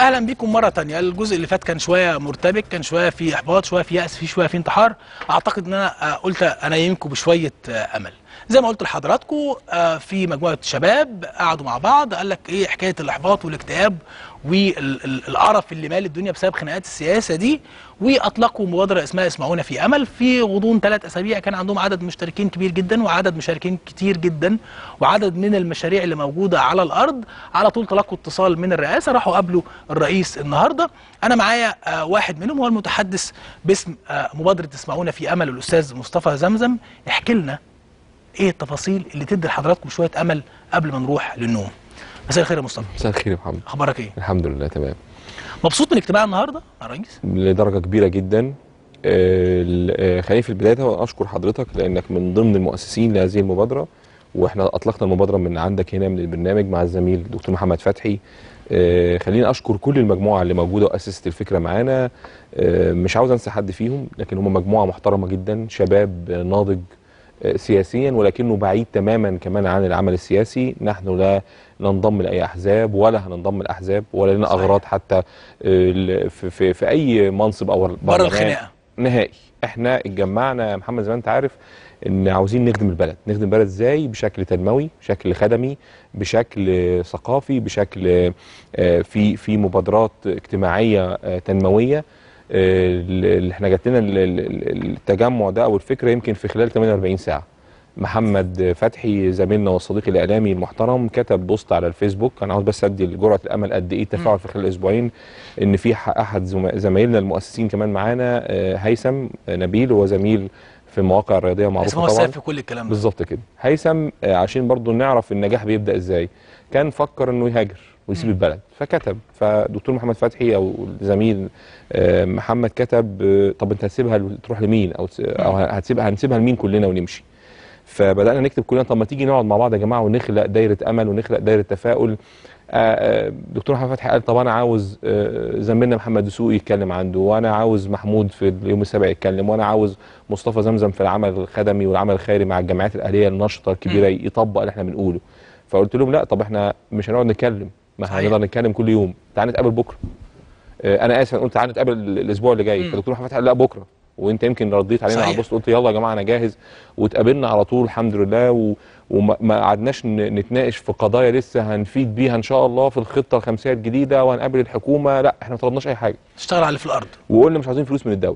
اهلا بيكم مره تانية الجزء اللي فات كان شويه مرتبك كان شويه في احباط شويه في ياس في شويه في انتحار اعتقد ان انا آه، قلت انيمكم بشويه آه، امل زي ما قلت لحضراتكم آه، في مجموعه شباب قعدوا مع بعض قال لك ايه حكايه الاحباط والاكتئاب والقرف اللي مال الدنيا بسبب خناقات السياسه دي واطلقوا مبادره اسمها اسمعونا في امل في غضون ثلاث اسابيع كان عندهم عدد مشتركين كبير جدا وعدد مشاركين كتير جدا وعدد من المشاريع اللي موجوده على الارض على طول تلقوا اتصال من الرئاسه راحوا قابلوا الرئيس النهارده انا معايا آه، واحد منهم هو المتحدث باسم آه، مبادره اسمعونا في امل الاستاذ مصطفى زمزم يحكي لنا ايه التفاصيل اللي تدي لحضراتكم شويه امل قبل ما نروح للنوم مساء الخير يا مصطفى مساء الخير يا محمد اخبارك ايه الحمد لله تمام مبسوط من الاجتماع النهارده يا ريس لدرجه كبيره جدا آه، ال- آه، خليني في البدايه اشكر حضرتك لانك من ضمن المؤسسين لهذه المبادره واحنا اطلقنا المبادره من عندك هنا من البرنامج مع الزميل الدكتور محمد فتحي آه، خليني اشكر كل المجموعه اللي موجوده واسست الفكره معانا آه، مش عاوز انسى حد فيهم لكن هم مجموعه محترمه جدا شباب آه، ناضج آه، سياسيا ولكنه بعيد تماما كمان عن العمل السياسي نحن لا ننضم لاي احزاب ولا هننضم لاحزاب ولا لنا صحيح. اغراض حتى آه، ال- في, في, في اي منصب او بره برلمان. الخناقه نهائي احنا اتجمعنا يا محمد زي ما انت عارف ان عاوزين نخدم البلد نخدم البلد ازاي بشكل تنموي بشكل خدمي بشكل ثقافي بشكل آه، في في مبادرات اجتماعيه آه، تنمويه آه، اللي احنا جات لنا ال- ال- التجمع ده او الفكره يمكن في خلال 48 ساعه محمد فتحي زميلنا والصديق الاعلامي المحترم كتب بوست على الفيسبوك انا عاوز بس ادي لجرعه الامل قد ايه التفاعل في خلال اسبوعين ان في ح- احد زم- زمايلنا المؤسسين كمان معانا آه، هيثم آه، نبيل هو زميل في المواقع الرياضيه معروفه اسمه طبعا السبب في كل الكلام ده بالظبط كده هيثم آه، عشان برضو نعرف النجاح بيبدا ازاي كان فكر انه يهاجر ويسيب البلد فكتب فدكتور محمد فتحي او الزميل آه، محمد كتب آه، طب انت هتسيبها ل- تروح لمين او تس- او هتسيبها هنسيبها لمين كلنا ونمشي فبدانا نكتب كلنا طب ما تيجي نقعد مع بعض يا جماعه ونخلق دايره امل ونخلق دايره تفاؤل آه، آه، دكتور محمد فتحي قال طب انا عاوز آه، زميلنا محمد دسوقي يتكلم عنده وانا عاوز محمود في اليوم السابع يتكلم وانا عاوز مصطفى زمزم في العمل الخدمي والعمل الخيري مع الجمعيات الاهليه النشطه الكبيره يطبق اللي احنا بنقوله فقلت لهم لا طب احنا مش هنقعد نتكلم ما صحيح. هنقدر نتكلم كل يوم تعال نتقابل بكره آه، انا اسف أنا قلت تعال نتقابل الاسبوع اللي جاي مم. فدكتور محمد فتحي قال لا بكره وانت يمكن رديت علينا على صحيح. البوست قلت يلا يا جماعه انا جاهز واتقابلنا على طول الحمد لله و... وما ما قعدناش ن- نتناقش في قضايا لسه هنفيد بيها ان شاء الله في الخطه الخمسيه الجديده وهنقابل الحكومه لا احنا ما طلبناش اي حاجه تشتغل على اللي في الارض وقلنا مش عاوزين فلوس من الدوله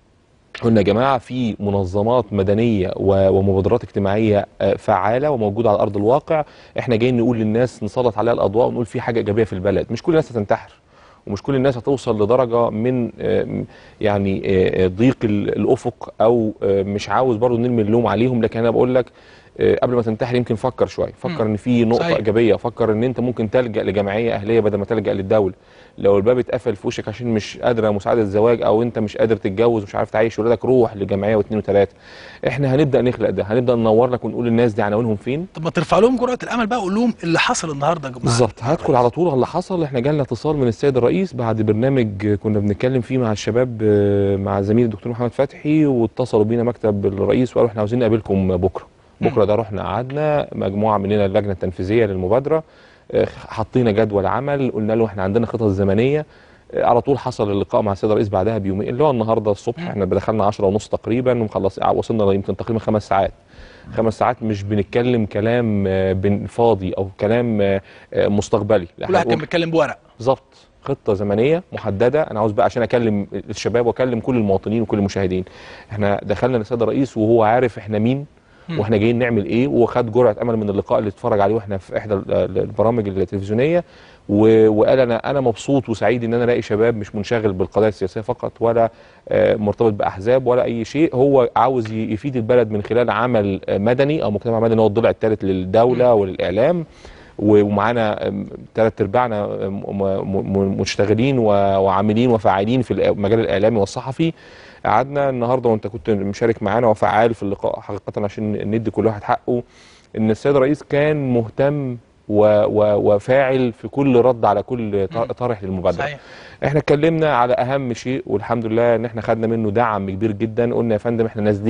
قلنا يا جماعه في منظمات مدنيه و- ومبادرات اجتماعيه آه، فعاله وموجوده على ارض الواقع احنا جايين نقول للناس نسلط عليها الاضواء ونقول في حاجه ايجابيه في البلد مش كل الناس هتنتحر ومش كل الناس هتوصل لدرجه من آه، يعني آه، آه، ضيق ال- الافق او آه، مش عاوز برضو نرمي اللوم عليهم لكن انا بقول لك آه، قبل ما تنتحر يمكن فكر شويه فكر مم. ان في نقطه صحيح. ايجابيه فكر ان انت ممكن تلجا لجمعيه اهليه بدل ما تلجا للدوله لو الباب اتقفل في وشك عشان مش قادره مساعده زواج او انت مش قادر تتجوز ومش عارف تعيش ولادك روح لجمعيه واثنين وثلاثه احنا هنبدا نخلق ده هنبدا ننور لك ونقول للناس دي عناوينهم فين طب ما ترفع لهم جرعه الامل بقى وقول لهم اللي حصل النهارده يا جماعه بالظبط هدخل على طول على اللي حصل احنا جالنا اتصال من السيد الرئيس بعد برنامج كنا بنتكلم فيه مع الشباب آه، مع زميل الدكتور محمد فتحي واتصلوا بينا مكتب الرئيس وقالوا احنا عاوزين نقابلكم بكره بكره ده رحنا قعدنا مجموعه مننا اللجنه التنفيذيه للمبادره آه، حطينا جدول عمل قلنا له احنا عندنا خطط زمنيه آه، على طول حصل اللقاء مع السيد الرئيس بعدها بيومين اللي هو النهارده الصبح احنا دخلنا 10 ونص تقريبا ومخلص وصلنا يمكن تقريبا خمس ساعات خمس ساعات مش بنتكلم كلام آه، بن- فاضي او كلام آه، آه، مستقبلي لا، كل واحد إحنا كان بيتكلم بورق بالظبط خطه زمنيه محدده انا عاوز بقى عشان اكلم الشباب واكلم كل المواطنين وكل المشاهدين احنا دخلنا للسيد الرئيس وهو عارف احنا مين مم. واحنا جايين نعمل ايه وخد جرعه امل من اللقاء اللي اتفرج عليه واحنا في احدى ال- ال- البرامج التلفزيونيه و- وقال انا انا مبسوط وسعيد ان انا الاقي شباب مش منشغل بالقضايا السياسيه فقط ولا آه، مرتبط باحزاب ولا اي شيء هو عاوز ي- يفيد البلد من خلال عمل آه، مدني او مجتمع مدني هو الضلع الثالث للدوله وللاعلام و- ومعانا ثلاث ارباعنا م- م- م- مشتغلين و- وعاملين وفاعلين في الإع- المجال الاعلامي والصحفي قعدنا النهارده وانت كنت مشارك معانا وفعال في اللقاء حقيقه عشان ندي كل واحد حقه ان السيد الرئيس كان مهتم و و وفاعل في كل رد على كل ط- طرح للمبادره صحيح احنا اتكلمنا على اهم شيء والحمد لله ان احنا خدنا منه دعم كبير جدا قلنا يا فندم احنا نازلين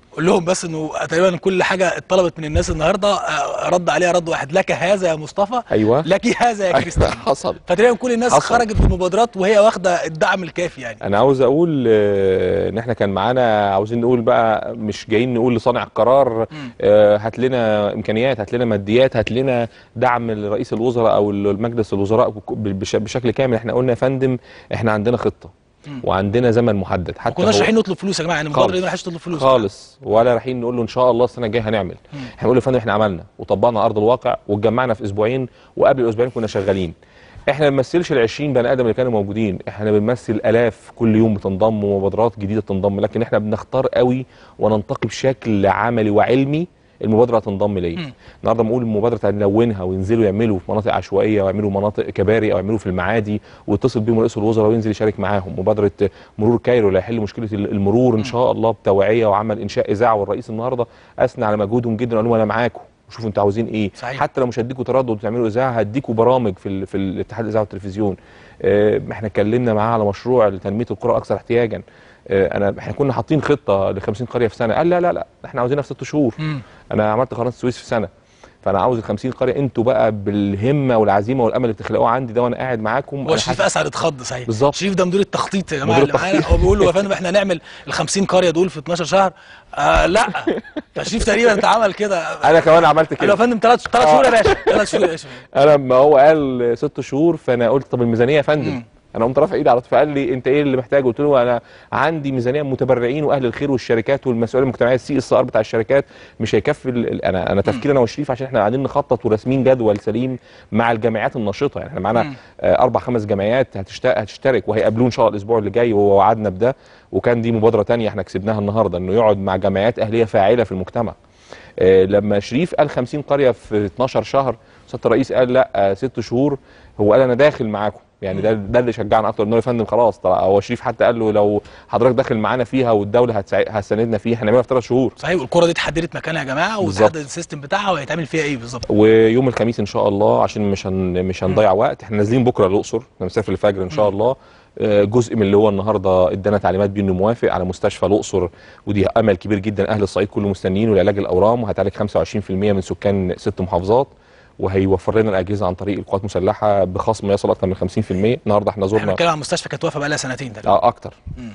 قول لهم بس انه تقريبا كل حاجه اتطلبت من الناس النهارده آه، رد عليها رد واحد لك هذا يا مصطفى ايوه لك هذا يا كريستين حصل فتقريبا كل الناس حصل. خرجت بمبادرات وهي واخده الدعم الكافي يعني انا عاوز اقول آه، ان احنا كان معانا عاوزين نقول بقى مش جايين نقول لصانع القرار مم. آه، هات لنا امكانيات هات لنا ماديات هات لنا دعم لرئيس الوزراء او المجلس الوزراء بش- بشكل كامل احنا قلنا يا فندم احنا عندنا خطه مم. وعندنا زمن محدد ما حتى كناش هو- رايحين نطلب فلوس يا جماعه يعني المبادره دي خالص. ما رايحش تطلب فلوس خالص ولا رايحين نقول له ان شاء الله السنه الجايه هنعمل مم. احنا بنقول له يا فندم احنا عملنا وطبقنا ارض الواقع واتجمعنا في اسبوعين وقبل الاسبوعين كنا شغالين احنا ما بنمثلش ال 20 بني ادم اللي كانوا موجودين احنا بنمثل الاف كل يوم بتنضم ومبادرات جديده تنضم لكن احنا بنختار قوي وننتقي بشكل عملي وعلمي المبادره هتنضم ليه مم. النهارده بنقول المبادره هنلونها وينزلوا يعملوا في مناطق عشوائيه ويعملوا مناطق كباري او يعملوا في المعادي ويتصل بيهم رئيس الوزراء وينزل يشارك معاهم مبادره مرور كايرو اللي هيحل مشكله المرور ان شاء الله بتوعيه وعمل انشاء اذاعه والرئيس النهارده اثنى على مجهودهم جدا وقال لهم انا معاكم وشوفوا انتوا عاوزين ايه صحيح. حتى لو مش هديكوا تردد وتعملوا اذاعه هديكوا برامج في ال- في الاتحاد الاذاعه والتلفزيون آه، احنا اتكلمنا معاه على مشروع لتنميه القرى الاكثر احتياجا آه، انا احنا كنا حاطين خطه ل 50 قريه في سنه قال لا لا لا احنا عاوزينها في ست شهور مم. انا عملت قناه السويس في سنه فانا عاوز ال 50 قريه انتوا بقى بالهمه والعزيمه والامل اللي بتخلقوه عندي ده وانا قاعد معاكم هو أنا شريف حاسس- اسعد اتخض صحيح بالظبط. شريف ده مدير التخطيط يا جماعه مدير اللي معانا التخطيط. هو بيقول له يا فندم احنا هنعمل ال 50 قريه دول في 12 شهر آه لا فشريف تقريبا انت عمل كده انا كمان عملت قال له يا كده فندم ثلاث ثلاث شهور يا باشا ثلاث شهور يا باشا انا لما هو قال ست شهور فانا قلت طب الميزانيه يا فندم مم. انا قمت رافع ايدي على طول فقال لي انت ايه اللي محتاجه قلت له انا عندي ميزانيه متبرعين واهل الخير والشركات والمسؤوليه المجتمعيه السي اس ار بتاع الشركات مش هيكفي ال- ال- انا انا تفكير انا وشريف عشان احنا قاعدين نخطط وراسمين جدول سليم مع الجامعات النشطه يعني احنا معانا مم. آه، اربع خمس جامعات هتشت- هتشترك وهيقابلوه ان شاء الله الاسبوع اللي جاي وهو وعدنا بده وكان دي مبادره تانية احنا كسبناها النهارده انه يقعد مع جمعيات اهليه فاعله في المجتمع آه، لما شريف قال 50 قريه في 12 شهر سياده الرئيس قال لا آه، ست شهور هو قال انا داخل معاكم يعني ده ده اللي شجعنا اكتر انه يا فندم خلاص طلع هو شريف حتى قال له لو حضرتك داخل معانا فيها والدوله هتساعد هتساندنا فيها هنعملها في ثلاث شهور صحيح والكره دي اتحددت مكانها يا جماعه بالظبط. وتحدد السيستم بتاعها وهيتعمل فيها ايه بالظبط ويوم الخميس ان شاء الله عشان مش هن مش هنضيع وقت احنا نازلين بكره الاقصر مسافر الفجر ان شاء الله آه، جزء من اللي هو النهارده ادانا تعليمات بيه انه موافق على مستشفى الاقصر ودي امل كبير جدا اهل الصعيد كله مستنيين لعلاج الاورام وهتعالج 25% من سكان ست محافظات وهيوفر لنا الاجهزه عن طريق القوات المسلحه بخصم يصل اكثر من 50% النهارده احنا احنا زرنا بنتكلم عن مستشفى كانت واقفه بقى لها سنتين تقريبا اه اكتر مم.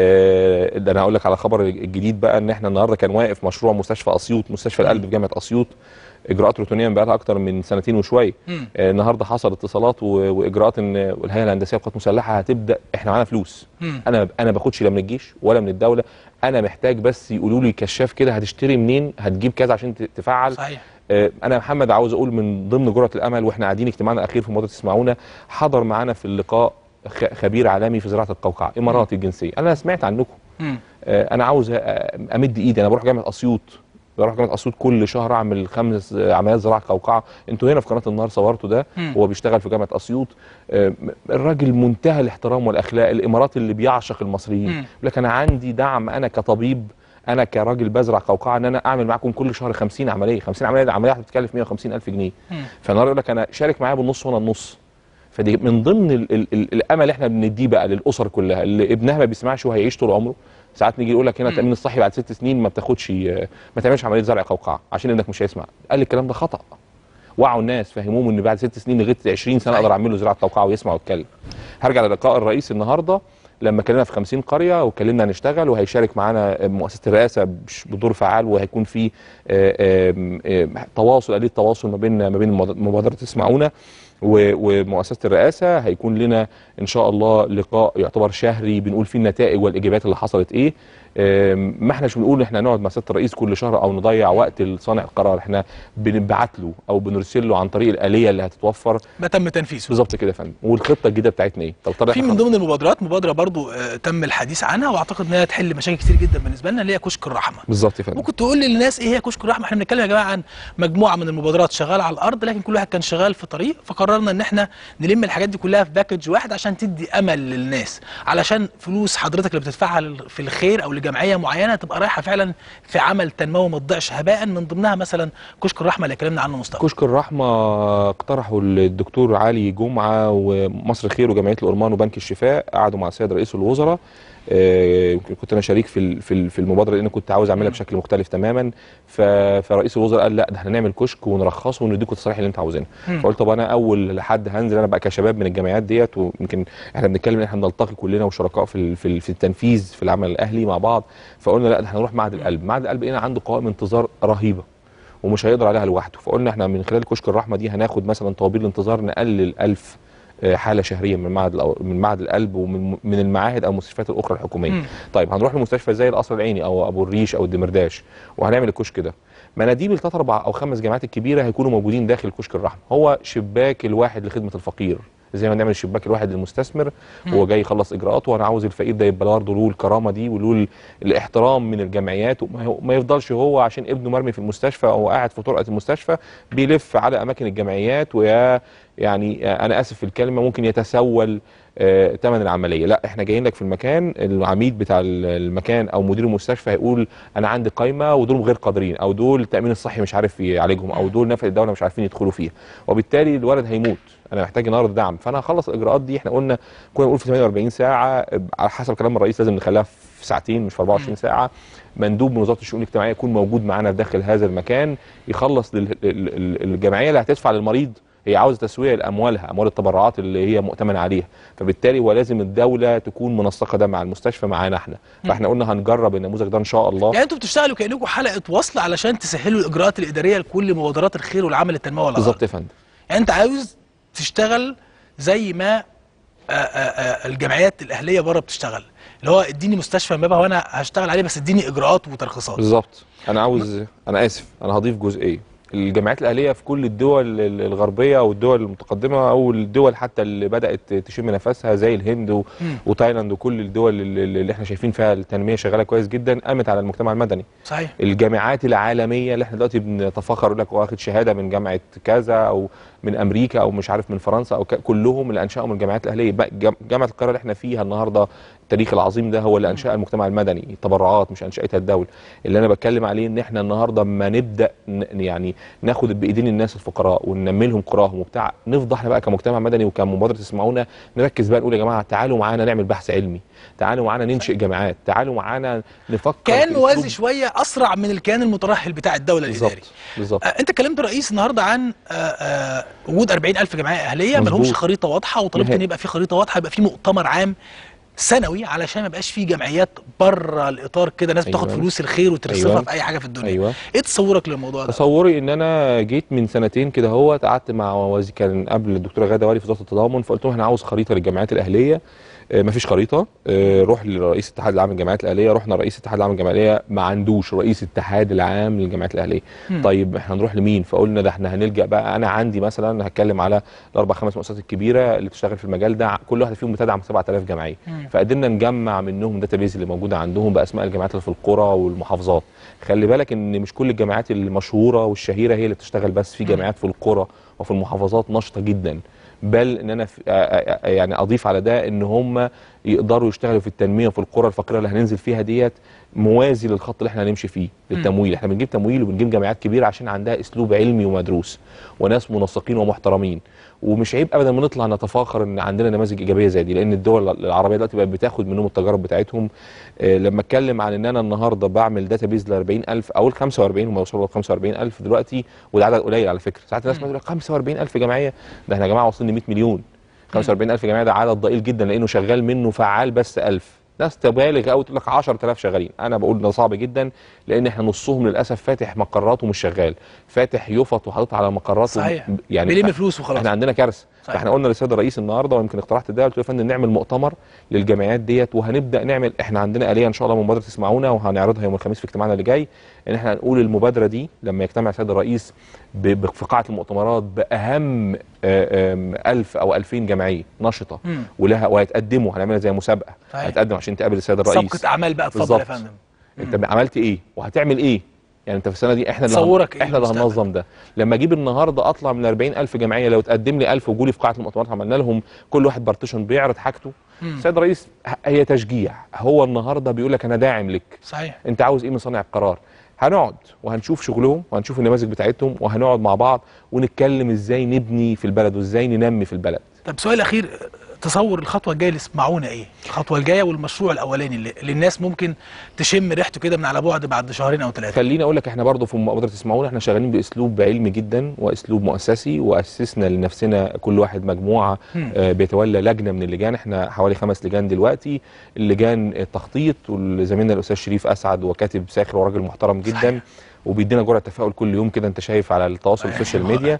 آه، ده انا هقول لك على خبر الجديد بقى ان احنا النهارده كان واقف مشروع مستشفى اسيوط مستشفى القلب في جامعه اسيوط اجراءات روتينيه بقى لها اكتر من سنتين وشويه مم. آه، النهارده حصل اتصالات و- واجراءات ان الهيئه الهندسيه للقوات المسلحه هتبدا احنا معانا فلوس مم. انا انا باخدش لا من الجيش ولا من الدوله انا محتاج بس يقولوا لي كشاف كده هتشتري منين هتجيب كذا عشان ت- تفعل صحيح آه، انا يا محمد عاوز اقول من ضمن جرعه الامل واحنا قاعدين اجتماعنا الاخير في مبادره تسمعونا حضر معانا في اللقاء خ- خبير عالمي في زراعه القوقعه اماراتي الجنسيه انا سمعت عنكم مم. آه، انا عاوز آه، امد ايدي انا بروح جامعه اسيوط بروح جامعه اسيوط كل شهر اعمل خمس آه، عمليات زراعه قوقعه انتوا هنا في قناه النهار صورتوا ده مم. هو بيشتغل في جامعه اسيوط آه، الراجل منتهى الاحترام والاخلاق الامارات اللي بيعشق المصريين مم. يقول لك انا عندي دعم انا كطبيب انا كراجل بزرع قوقعه ان انا اعمل معاكم كل شهر 50 عمليه 50 عمليه العمليه واحده بتكلف 150 الف جنيه مم. فالنهارده يقول لك انا شارك معايا بالنص وانا النص فدي من ضمن ال ال ال الامل اللي احنا بنديه بقى للاسر كلها اللي ابنها ما بيسمعش وهيعيش طول عمره ساعات نيجي يقول لك هنا مم. التامين الصحي بعد ست سنين ما بتاخدش ما تعملش عمليه زرع قوقعه عشان ابنك مش هيسمع قال لي الكلام ده خطا وعوا الناس فهموهم ان بعد ست سنين لغايه 20 سنه صحيح. اقدر اعمل له زراعه قوقعه ويسمع ويتكلم هرجع للقاء الرئيس النهارده لما كلمنا في 50 قريه وكلمنا هنشتغل وهيشارك معانا مؤسسه الرئاسه بش- بدور فعال وهيكون في آه، آم، آم، تواصل آلية تواصل ما بين ما بين المباد- مبادره تسمعونا و- ومؤسسه الرئاسه هيكون لنا ان شاء الله لقاء يعتبر شهري بنقول فيه النتائج والايجابيات اللي حصلت ايه آم، ما احناش بنقول احنا نقعد مع سياده الرئيس كل شهر او نضيع وقت لصانع القرار احنا بنبعت له او بنرسل له عن طريق الاليه اللي هتتوفر ما تم تنفيذه بالظبط كده يا فندم والخطه الجديده بتاعتنا ايه طب طبعا في من ضمن المبادرات مبادره برضو آه، تم الحديث عنها واعتقد انها تحل مشاكل كتير جدا بالنسبه لنا اللي هي كشك الرحمه بالظبط يا فندم ممكن تقول للناس ايه هي كشك الرحمه احنا بنتكلم يا جماعه عن مجموعه من المبادرات شغاله على الارض لكن كل واحد كان شغال في طريق فقررنا ان احنا نلم الحاجات دي كلها في باكج واحد عشان تدي امل للناس علشان فلوس حضرتك اللي بتدفعها لل- في الخير او لجمعيه معينه تبقى رايحه فعلا في عمل تنموي ما تضيعش هباء من ضمنها مثلا كشك الرحمه اللي اتكلمنا عنه مصطفى كشك الرحمة اقترحوا الدكتور علي جمعة ومصر خير وجمعية الأورمان وبنك الشفاء قعدوا مع السيد رئيس الوزراء آه، يمكن كنت انا شريك في ال- في ال- في المبادره لان كنت عاوز اعملها بشكل مختلف تماما ف- فرئيس الوزراء قال لا ده احنا نعمل كشك ونرخصه ونديكم التصاريح اللي انت عاوزينها مم. فقلت طب انا اول حد هنزل انا بقى كشباب من الجامعات ديت ويمكن احنا بنتكلم ان احنا نلتقي كلنا وشركاء في ال- في ال- في التنفيذ في العمل الاهلي مع بعض فقلنا لا ده احنا نروح معهد القلب معهد القلب هنا عنده قوائم انتظار رهيبه ومش هيقدر عليها لوحده فقلنا احنا من خلال كشك الرحمه دي هناخد مثلا طوابير الانتظار نقلل 1000 آه، حاله شهريا من معهد الأو- من معهد القلب ومن من المعاهد او المستشفيات الاخرى الحكوميه مم. طيب هنروح لمستشفى زي القصر العيني او ابو الريش او الدمرداش وهنعمل الكشك ده مناديب الثلاث اربع او خمس جامعات الكبيره هيكونوا موجودين داخل كشك الرحمه هو شباك الواحد لخدمه الفقير زي ما نعمل الشباك الواحد للمستثمر هو جاي يخلص اجراءاته وانا عاوز الفقير ده يبقى برضه له الكرامه دي وله ال- الاحترام من الجمعيات وما هو- ما يفضلش هو عشان ابنه مرمي في المستشفى او قاعد في طرقه المستشفى بيلف على اماكن الجمعيات ويا يعني آه، انا اسف في الكلمه ممكن يتسول آه، ثمن العمليه لا احنا جايين لك في المكان العميد بتاع ال- المكان او مدير المستشفى هيقول انا عندي قايمه ودول غير قادرين او دول التامين الصحي مش عارف يعالجهم او دول نفق الدوله مش عارفين يدخلوا فيها وبالتالي الولد هيموت انا محتاج النهارده دعم فانا هخلص الاجراءات دي احنا قلنا كنا بنقول في 48 ساعه آه، على حسب كلام الرئيس لازم نخليها في ساعتين مش في 24 ساعه مندوب من وزاره الشؤون الاجتماعيه يكون موجود معانا داخل هذا المكان يخلص لل- لل- لل- الجمعيه اللي هتدفع للمريض هي عاوزه تسويه لاموالها اموال التبرعات اللي هي مؤتمن عليها فبالتالي هو لازم الدوله تكون منسقه ده مع المستشفى معانا احنا فاحنا قلنا هنجرب النموذج ده ان شاء الله يعني انتوا بتشتغلوا كانكم حلقه وصل علشان تسهلوا الاجراءات الاداريه لكل مبادرات الخير والعمل التنموي والغرض بالظبط يا فندم يعني انت عاوز تشتغل زي ما آه، آه، آه، الجمعيات الاهليه بره بتشتغل اللي هو اديني مستشفى امبابه وانا هشتغل عليه بس اديني اجراءات وترخيصات بالظبط انا عاوز انا اسف انا هضيف جزئيه الجامعات الاهليه في كل الدول ال- الغربيه او الدول المتقدمه او الدول حتى اللي بدات تشم نفسها زي الهند و- مم. وتايلاند وكل الدول اللي اللي احنا شايفين فيها التنميه شغاله كويس جدا قامت على المجتمع المدني صحيح الجامعات العالميه اللي احنا دلوقتي بنتفاخر يقول لك واخد شهاده من جامعه كذا او من امريكا او مش عارف من فرنسا او ك- كلهم اللي انشاهم الجامعات الاهليه بقى جام- جامعه القاهره اللي احنا فيها النهارده التاريخ العظيم ده هو اللي انشا المجتمع المدني تبرعات مش انشاتها الدوله اللي انا بتكلم عليه ان احنا النهارده ما نبدا ن- يعني ناخد بايدين الناس الفقراء وننمي لهم قراهم وبتاع نفضل احنا بقى كمجتمع مدني وكمبادره تسمعونا نركز بقى نقول يا جماعه تعالوا معانا نعمل بحث علمي تعالوا معانا ننشئ جامعات تعالوا معانا نفكر كان في موازي أسلوب- شويه اسرع من الكيان المترحل بتاع الدوله الاداري بالظبط بالظبط آه، انت كلمت رئيس النهارده عن آه، آه، وجود 40000 جمعيه اهليه ما مظبوط. لهمش خريطه واضحه وطلبت نهائي. ان يبقى في خريطه واضحه يبقى في مؤتمر عام سنوي علشان ما يبقاش في جمعيات بره الاطار كده ناس بتاخد أيوة. فلوس الخير وترصفها أيوة. في اي حاجه في الدنيا ايوه ايه تصورك للموضوع ده تصوري ان انا جيت من سنتين كده هو قعدت مع وزير كان قبل الدكتوره غاده والي في وزاره التضامن فقلت لهم انا عاوز خريطه للجامعات الاهليه آه، مفيش خريطه آه، روح لرئيس الاتحاد العام للجامعات الاهليه رحنا رئيس الاتحاد العام للجامعات الاهليه ما عندوش رئيس الاتحاد العام للجامعات الاهليه مم. طيب احنا هنروح لمين فقلنا ده احنا هنلجا بقى انا عندي مثلا هتكلم على الاربع خمس مؤسسات الكبيره اللي بتشتغل في المجال ده كل واحده فيهم بتدعم 7000 جمعيه مم. فقدرنا نجمع منهم داتابيز اللي موجوده عندهم باسماء الجامعات اللي في القرى والمحافظات خلي بالك ان مش كل الجامعات المشهوره والشهيره هي اللي بتشتغل بس في مم. جامعات في القرى وفي المحافظات نشطه جدا بل ان انا في آه، آه، آه، يعني اضيف على ده ان هم يقدروا يشتغلوا في التنميه في القرى الفقيره اللي هننزل فيها ديت موازي للخط اللي احنا هنمشي فيه للتمويل احنا بنجيب تمويل وبنجيب جامعات كبيره عشان عندها اسلوب علمي ومدروس وناس منسقين ومحترمين ومش عيب ابدا ما نطلع نتفاخر ان عندنا نماذج ايجابيه زي دي لان الدول العربيه دلوقتي بقت بتاخد منهم التجارب بتاعتهم آه، لما اتكلم عن ان انا النهارده بعمل داتابيز ل 40000 او ل 45000 هم يوصلوا ل 45000 دلوقتي وده عدد قليل على فكره ساعات الناس مم. بتقول لك 45000 جمعيه ده احنا يا جماعه واصلين ل 100 مليون 45000 جمعيه ده عدد ضئيل جدا لانه شغال منه فعال بس 1000 ناس تبالغ قوي تقول لك 10000 شغالين انا بقول ده صعب جدا لان احنا نصهم للاسف فاتح مقرات ومش شغال فاتح يفط وحاطط على مقرات صحيح. يعني بيلم فلوس وخلاص احنا عندنا كارثه صحيح. فاحنا قلنا للسيد الرئيس النهارده ويمكن اقترحت ده قلت له يا فندم نعمل مؤتمر للجامعات ديت وهنبدا نعمل احنا عندنا اليه ان شاء الله مبادره تسمعونا وهنعرضها يوم الخميس في اجتماعنا اللي جاي ان احنا هنقول المبادره دي لما يجتمع السيد الرئيس ب- ب- في قاعه المؤتمرات باهم آه، آم، 1000 او 2000 جمعيه نشطه مم. ولها وهيتقدموا هنعملها زي مسابقه صحيح. هتقدم عشان تقابل السيد الرئيس سابقه اعمال بقى اتفضل يا بالظبط. فندم انت عملت ايه وهتعمل ايه يعني انت في السنه دي احنا اللي تصورك هن... ايه احنا اللي المستقبل؟ هننظم ده لما اجيب النهارده اطلع من 40000 جمعيه لو تقدم لي 1000 وجولي في قاعه المؤتمرات عملنا لهم كل واحد بارتيشن بيعرض حاجته مم. السيد الرئيس ه- هي تشجيع هو النهارده بيقول لك انا داعم لك صحيح انت عاوز ايه من صانع القرار هنقعد وهنشوف شغلهم وهنشوف النماذج بتاعتهم وهنقعد مع بعض ونتكلم ازاي نبني في البلد وازاي ننمي في البلد طب سؤال اخير تصور الخطوه الجايه اللي يسمعونا ايه الخطوه الجايه والمشروع الاولاني اللي, اللي الناس ممكن تشم ريحته كده من على بعد بعد شهرين او ثلاثه خليني اقول لك احنا برضه في مبادره اسمعونا احنا شغالين باسلوب علمي جدا واسلوب مؤسسي واسسنا لنفسنا كل واحد مجموعه مم. آه، بيتولى لجنه من اللجان احنا حوالي خمس لجان دلوقتي اللجان التخطيط وزميلنا الاستاذ شريف اسعد وكاتب ساخر وراجل محترم جدا صحيح. وبيدينا جرعه تفاؤل كل يوم كده انت شايف على التواصل أيوة. السوشيال ميديا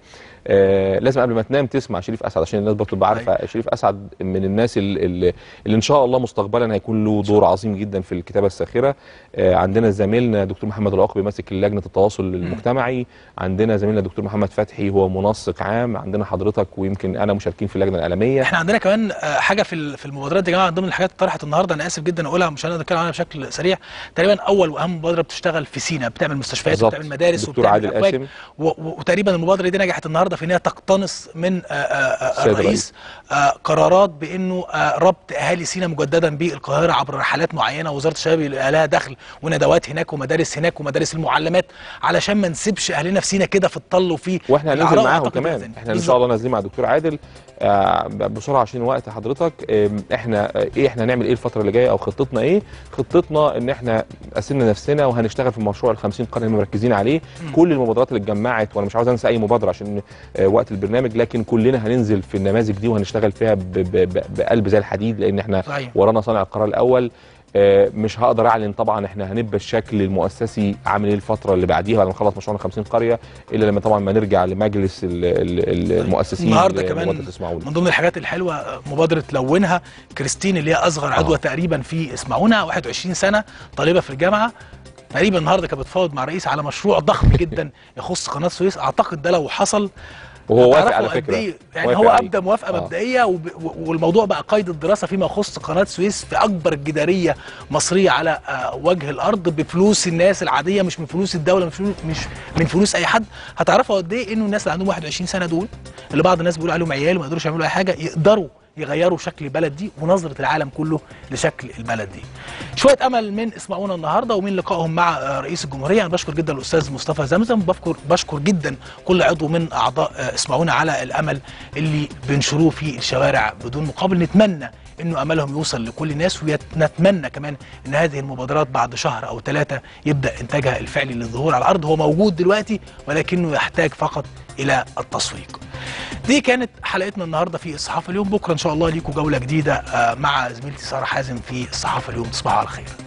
آه لازم قبل ما تنام تسمع شريف اسعد عشان الناس برضه تبقى عارفه شريف اسعد من الناس اللي, اللي ان شاء الله مستقبلا هيكون له دور عظيم جدا في الكتابه الساخره آه عندنا زميلنا دكتور محمد العقبي ماسك لجنه التواصل المجتمعي عندنا زميلنا دكتور محمد فتحي هو منسق عام عندنا حضرتك ويمكن انا مشاركين في اللجنه الاعلاميه احنا عندنا كمان آه، حاجه في ال- في المبادرات دي يا جماعه من ضمن الحاجات اللي طرحت النهارده انا اسف جدا اقولها مش هنقدر نتكلم عنها بشكل سريع تقريبا اول واهم مبادره بتشتغل في سينا بتعمل مستشفيات بالظبط. وبتعمل مدارس دكتور وبتعمل عادل أفواج. قاسم. و- و- وتقريبا المبادره دي نجحت النهارده في ان هي تقتنص من آه، آه، آه، السيد الرئيس آه، قرارات بانه آه، ربط اهالي سينا مجددا بالقاهره عبر رحلات معينه وزاره الشباب يبقى لها دخل وندوات هناك ومدارس هناك ومدارس المعلمات علشان ما نسيبش اهلنا في سينا كده في الطل وفي واحنا هننزل العراء معاهم أعتقد كمان بإذن. احنا ان بالظبط. شاء الله نازلين مع الدكتور عادل آه بسرعه عشان وقت حضرتك آم، احنا آه، ايه احنا هنعمل ايه الفتره اللي جايه او خطتنا ايه خطتنا ان احنا قسمنا نفسنا وهنشتغل في مشروع ال 50 قرن اللي مركزين عليه كل المبادرات اللي اتجمعت وانا مش عاوز انسى اي مبادره عشان آه وقت البرنامج لكن كلنا هننزل في النماذج دي وهنشتغل فيها ب- ب- ب- بقلب زي الحديد لان احنا صحيح. ورانا صانع القرار الاول آه، مش هقدر اعلن طبعا احنا هنبقى الشكل المؤسسي عامل ايه الفتره اللي بعديها بعد ما نخلص مشروعنا 50 قريه الا لما طبعا ما نرجع لمجلس ال- ال- ال- المؤسسين النهارده كمان لمبادرة اسمعوا لي. من ضمن الحاجات الحلوه آه، مبادره لونها كريستين اللي هي اصغر عضوه آه. تقريبا في اسمعونا 21 سنه طالبه في الجامعه تقريبا النهارده كانت بتفاوض مع الرئيس على مشروع ضخم جدا يخص قناه السويس اعتقد ده لو حصل وهو وافق هتعرفوا على قد فكره إيه يعني وافق هو عليه. ابدا موافقه آه. مبدئيه وب... و- والموضوع بقى قيد الدراسه فيما يخص قناه السويس في اكبر جداريه مصريه على آه، وجه الارض بفلوس الناس العاديه مش من فلوس الدوله مش فلوس مش من فلوس اي حد هتعرفوا قد ايه انه الناس اللي عندهم 21 سنه دول اللي بعض الناس بيقولوا عليهم عيال وما يقدروش يعملوا اي حاجه يقدروا يغيروا شكل البلد دي ونظره العالم كله لشكل البلد دي. شويه امل من اسمعونا النهارده ومن لقائهم مع آه، رئيس الجمهوريه انا بشكر جدا الاستاذ مصطفى زمزم بشكر بشكر جدا كل عضو من اعضاء آه، اسمعونا على الامل اللي بينشروه في الشوارع بدون مقابل نتمنى انه املهم يوصل لكل الناس ونتمنى كمان ان هذه المبادرات بعد شهر او ثلاثه يبدا انتاجها الفعلي للظهور على الارض هو موجود دلوقتي ولكنه يحتاج فقط الى التسويق. دي كانت حلقتنا النهارده في الصحافه اليوم بكره ان شاء الله ليكم جوله جديده آه، مع زميلتي ساره حازم في الصحافه اليوم تصبحوا على خير.